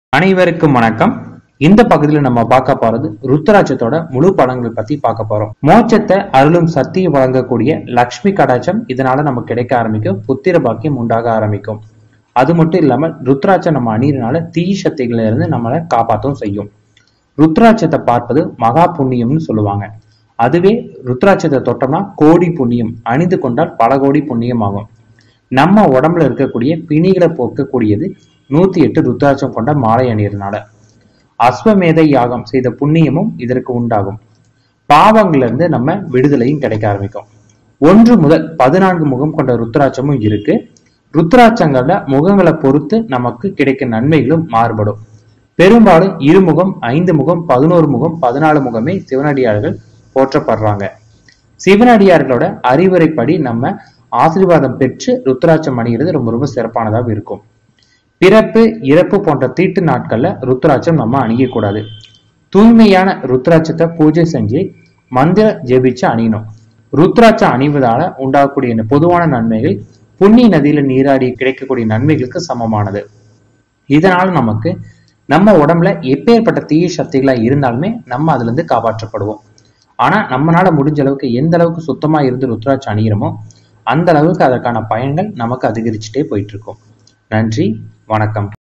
அனைவருக்கும் வணக்கம் இந்த பகுதியில் நம்ம பார்க்க போறது ருத்ராட்சத்தோட முழு பலன்கள் பத்தி பார்க்க போறோம் மோட்சத்தை அருளும் சக்தியை வழங்கக்கூடிய லக்ஷ்மி கடாட்சம் இதனால நமக்கு கிடைக்க ஆரம்பிக்கும் புத்திர பாக்கியம் உண்டாக ஆரம்பிக்கும் அது மட்டும் இல்லாம ருத்ராட்சம் நம்ம அணியறனால தீய சக்திகள்ல இருந்து நம்மளை காப்பாற்றவும் செய்யும் ருத்ராட்சத்தை பார்ப்பது மகா புண்ணியம்னு சொல்லுவாங்க அதுவே ருத்ராட்சத்தை தொட்டோம்னா கோடி புண்ணியம் அணிந்து கொண்டால் பல கோடி புண்ணியம் ஆகும் நம்ம உடம்புல இருக்கக்கூடிய பிணிகளை போக்கக்கூடியது நூத்தி எட்டு ருத்ராட்சம் கொண்ட மாலை அணியறனால அஸ்வமேத யாகம் செய்த புண்ணியமும் இதற்கு உண்டாகும் பாவங்கள்ல இருந்து நம்ம விடுதலையும் கிடைக்க ஆரம்பிக்கும் ஒன்று முதல் பதினான்கு முகம் கொண்ட ருத்ராட்சமும் இருக்கு ருத்ராட்சங்கள்ல முகங்களை பொறுத்து நமக்கு கிடைக்கும் நன்மைகளும் மாறுபடும் பெரும்பாலும் இருமுகம் ஐந்து முகம் பதினோரு முகம் பதினாலு முகமே சிவனடியார்கள் போற்றப்படுறாங்க சிவனடியார்களோட அறிவுரைப்படி நம்ம ஆசீர்வாதம் பெற்று ருத்ராட்சம் அணிகிறது ரொம்ப ரொம்ப சிறப்பானதாக இருக்கும் பிறப்பு இறப்பு போன்ற தீட்டு நாட்கள்ல ருத்ராட்சம் நம்ம அணியக்கூடாது தூய்மையான ருத்ராட்சத்தை பூஜை செஞ்சு மந்திர ஜெபிச்சு அணியணும் ருத்ராட்சம் அணிவதால உண்டாகக்கூடிய இந்த பொதுவான நன்மைகள் புண்ணிய நதியில நீராடி கிடைக்கக்கூடிய நன்மைகளுக்கு சமமானது இதனால நமக்கு நம்ம உடம்புல எப்பேற்பட்ட தீய சக்திகளா இருந்தாலுமே நம்ம அதுல இருந்து காப்பாற்றப்படுவோம் ஆனா நம்மளால முடிஞ்ச அளவுக்கு எந்த அளவுக்கு சுத்தமா இருந்து ருத்ராட்சம் அணிகிறோமோ அந்த அளவுக்கு அதற்கான பயன்கள் நமக்கு அதிகரிச்சுட்டே போயிட்டு இருக்கும் நன்றி வணக்கம்